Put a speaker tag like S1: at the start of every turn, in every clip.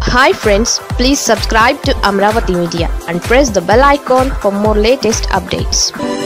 S1: hi friends please subscribe to Amaravati media and press the bell icon for more latest updates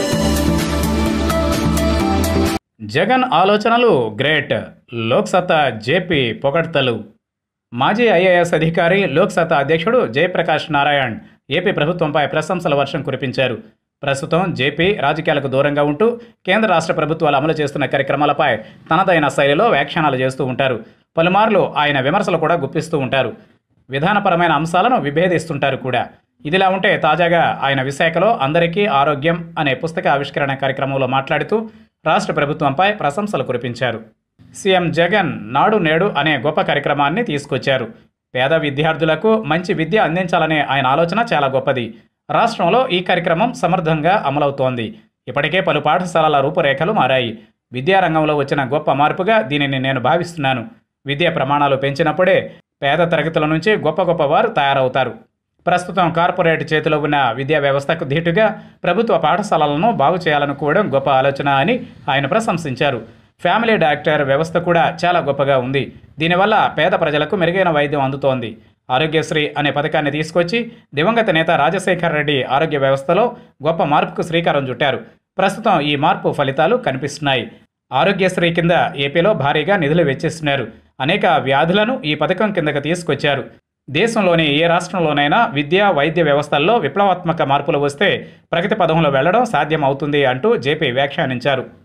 S2: Jagan ఆలోచనలు great Loksatta JP పొగడ్తలు మాజీ IAS అధికారి లోక్సత్తా అధ్యక్షుడు Jayaprakash Narayan AP ప్రభుత్వంపై ప్రశంసల వర్షం కురిపించారు ప్రస్తుతం జేపీ రాజకీయాలకు దూరంగా ఉంటూ కేంద్ర రాష్ట్ర ప్రభుత్వాలు అమలు చేస్తున్న కార్యక్రమాలపై తనదైన శైలిలో వ్యాఖ్యానాలు చేస్తూ ఉంటారు పలుమార్లు ఆయన విమర్శలు కూడా గుప్పిస్తూ ఉంటారు విధానపరమైన అంశాలను విభేదిస్తుంటారు కూడా ఇదిలా ఉంటే తాజాగా ఆయన విశాఖలో అందరికీ ఆరోగ్యం అనే పుస్తక ఆవిష్కరణ కార్యక్రమంలో మాట్లాడుతూ రాష్ట్ర ప్రభుత్వంపై ప్రశంసలు కురిపించారు సీఎం జగన్ నాడు నేడు అనే గొప్ప కార్యక్రమాన్ని తీసుకొచ్చారు పేద విద్యార్థులకు మంచి విద్య అందించాలనే ఆయన ఆలోచన చాలా గొప్పది రాష్ట్రంలో ఈ కార్యక్రమం సమర్థంగా అమలవుతోంది ఇప్పటికే పలు పాఠశాలల రూపురేఖలు మారాయి విద్యారంగంలో వచ్చిన గొప్ప మార్పుగా దీనిని నేను భావిస్తున్నాను విద్యా ప్రమాణాలు పెంచినప్పుడే పేద తరగతుల నుంచి గొప్ప గొప్ప వారు తయారవుతారు ప్రస్తుతం కార్పొరేట్ చేతిలో ఉన్న విద్యా వ్యవస్థకు ధీటుగా ప్రభుత్వ పాఠశాలలను బాగు చేయాలనుకోవడం గొప్ప ఆలోచన అని ఆయన ప్రశంసించారు ఫ్యామిలీ డాక్టర్ వ్యవస్థ కూడా చాలా గొప్పగా ఉంది దీనివల్ల పేద ప్రజలకు మెరుగైన వైద్యం అందుతోంది ఆరోగ్యశ్రీ అనే పథకాన్ని తీసుకొచ్చి దివంగత నేత రాజశేఖర్ రెడ్డి ఆరోగ్య వ్యవస్థలో గొప్ప మార్పుకు శ్రీకారం చుట్టారు ప్రస్తుతం ఈ మార్పు ఫలితాలు కనిపిస్తున్నాయి ఆరోగ్యశ్రీ కింద ఏపీలో భారీగా నిధులు వెచ్చిస్తున్నారు అనేక వ్యాధులను ఈ పథకం కిందకు తీసుకొచ్చారు దేశంలోని ఏ రాష్ట్రంలోనైనా విద్యా వైద్య వ్యవస్థల్లో విప్లవాత్మక మార్పులు వస్తే ప్రగతి పదంలో వెళ్లడం సాధ్యం అవుతుంది అంటూ జేపీ వ్యాఖ్యానించారు